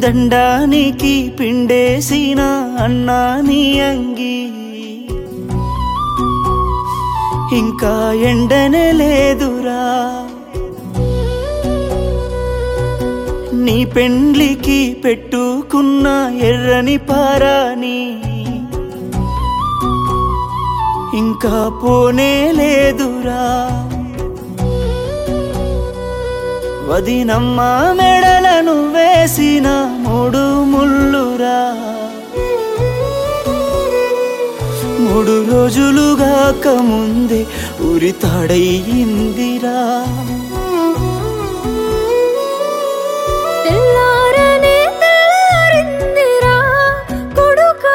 దండానికి పిండేసిన అన్నా నీ అంగి ఇంకా ఎండనే లేదురా నీ పెండ్లికి పెట్టుకున్న ఎర్రని పారాని ఇంకా పోనే లేదురా వదినమ్మ మెడలను వేసిన మూడు ముళ్ళురా మూడు రోజులుగాక ముందే ఉరితాడయ్యిందిరా తెల్లారనే తెల్లారిందిరా కొడుకా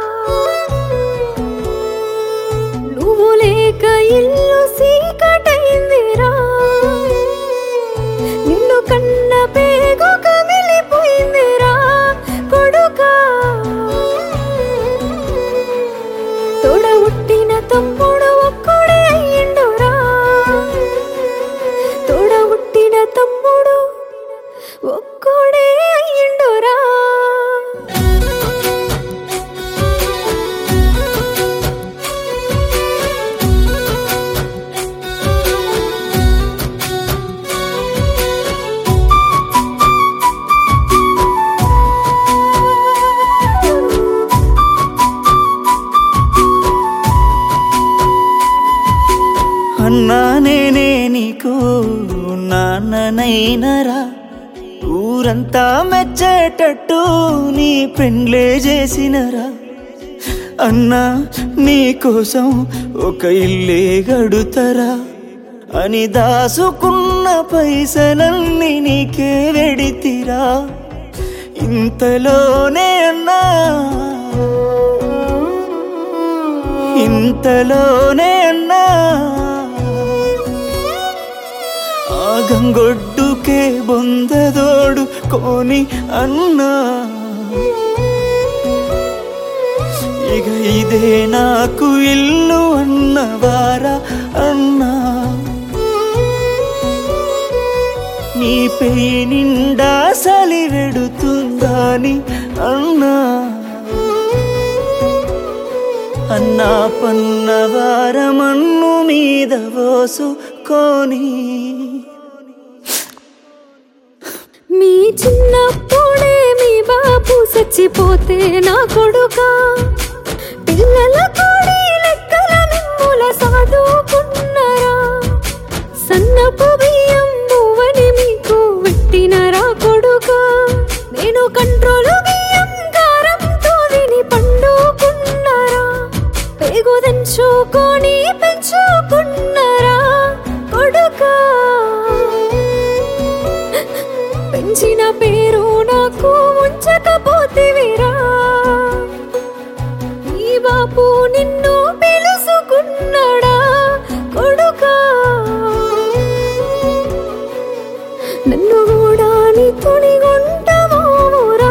నువ్వు లేక ఇల్లు సీకటైందిరా నిన్ను కన్న పేగు కమిలిపోయిందిరా కొడుకా తోడ ఉట్టిన తమ్ముడు ఒక్కడే అయ్యిండురా తోడ ఉట్టిన తమ్ముడు ఒక్కడే అయ్యిండురా అన్నా నేనే నీకు నాన్ననైనరా ఊరంతా మెచ్చేటట్టు నీ పెండ్లే చేసినరా అన్నా నీ కోసం ఒక ఇల్లే గడుతరా అని దాసుకున్న పైసలన్నీ నీకే వెడితిరా ఇంతలోనే అన్నా ఇంతలోనే అన్నా ఆ గంగొడ్డుకే బొందదోడు కోని అన్నా ఇక ఇదే నాకు ఇల్లు అన్నవారా అన్నా నీ పెయి నిండా సలి వెడుతుందని అన్నా అన్నా పన్నవారమన్ను మీద పోసుకొని మీ చిన్నప్పుడే మీ బాబు చచ్చిపోతే నా కొడుకా పిల్లల కోడి లెక్కల మిమ్ముల సాదుకున్నరా సన్నపు బియ్యం నువ్వని మీకు పెట్టినరా కొడుకా నేను కంట్రోలు బియ్యం కారంతో తిని పండుకున్నరా పేగు తెంచుకొని పెంచుకున్నరా కొడుకా పెంచిన పేరు నాకు ఉంచకపోతేవిరా ఈ బాపు నిన్ను పిలుసుకున్నాడా కొడుకా నన్ను కూడా నీ తుణిగొంటమోరా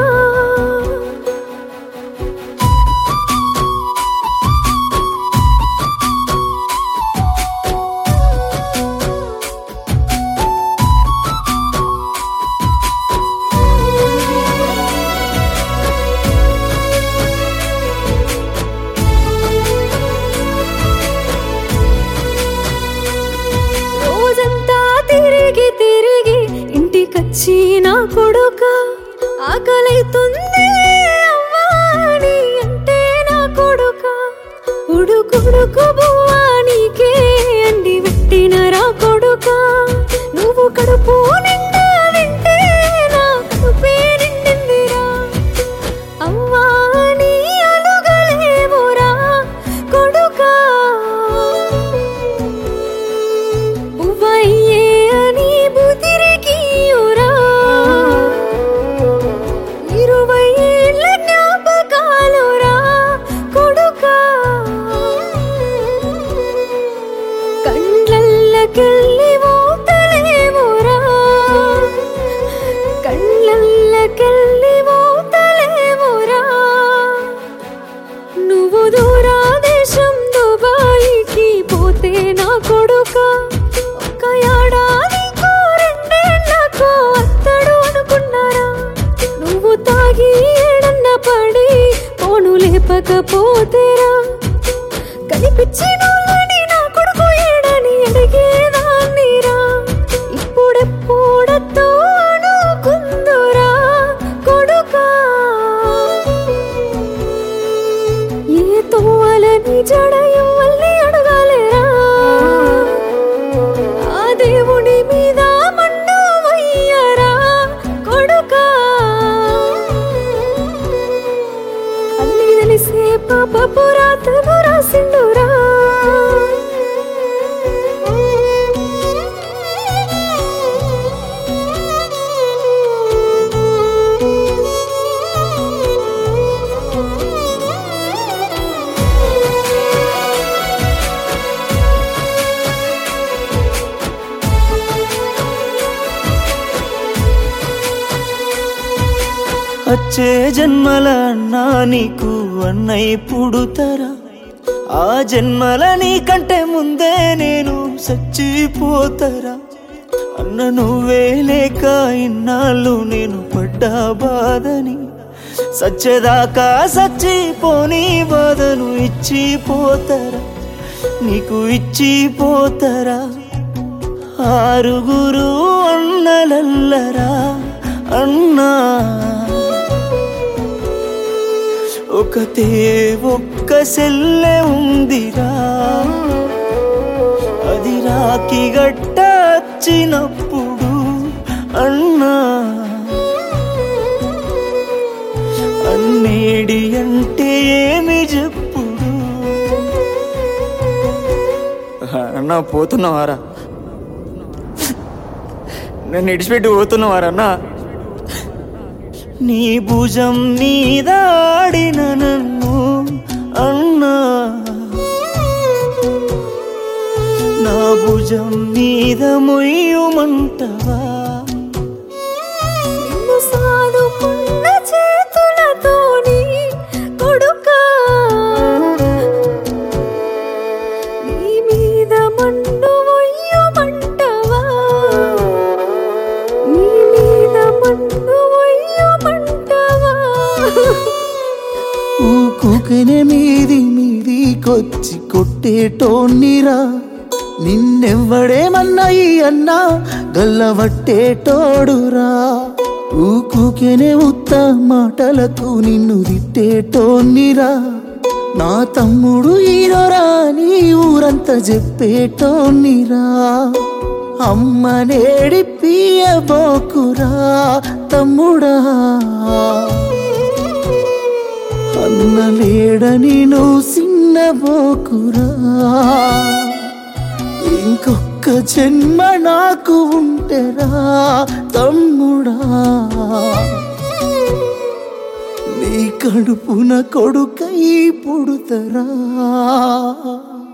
చెప్పకపోతేరా కనిపించిన వాళ్ళని నా కొడుకు ఏడని అడిగేదాన్నిరా ఇప్పుడెప్పుడతో అనుకుందురా కొడుకా ఏ తోవలని జడయం మళ్ళీ అడగాలేరా ఆ దేవుడి మీద మన్ను వయ్యరా కొడుకా అన్ని తెలిసే పాప పురాతను రాసిండురా వచ్చే జన్మల అన్నా నీకు అన్నయ్య పుడుతరా ఆ జన్మల నీకంటే ముందే నేను చచ్చిపోతరా అన్న నువ్వే లేక ఇన్నాళ్ళు నేను పడ్డా బాధని సచ్చేదాకా సచ్చిపోని బాధను ఇచ్చిపోతరా నీకు ఇచ్చిపోతరా ఆరుగురు అన్నలల్లరా అన్నా ఒకతే ఒక్క సెల్లె ఉందిరా అది రాకి గట్ట వచ్చినప్పుడు అన్నా అన్నేడి అంటే ఏమి చెప్పుడు అన్నా పోతున్నావారా నన్ను ఇడిచిపెట్టి పోతున్నవారా అన్నా నీ భుజం మీద ఆడిన నన్ను అన్నా నా భుజం మీద మొయ్యమంటవా నిన్ను సాదుకున్న చేతులతోని కొడుకా నీ మీద మన్ను వయ్యమంటవా నీ మీద మన్ను వయ్యమంటవా ఊకుకనే మీది మీదికొచ్చి కొట్టేటోన్నిరా నిన్నెవ్వడేమన్నా ఈ అన్నా గల్లవట్టేటోడురా ఊకుకెనే ఉత్త మాటలకు నిన్ను తిట్టేటోన్నిరా నా తమ్ముడు ఈరోరా నీ ఊరంతా చెప్పేటోన్నిరా అమ్మ నేడి పియబోకురా తమ్ముడా అన్న లేడని నువ్వు సిన్నబోకురా ఇంకొక్క జన్మ నాకు ఉంటెరా తమ్ముడా నీ కడుపున కొడుకై పుడుతరా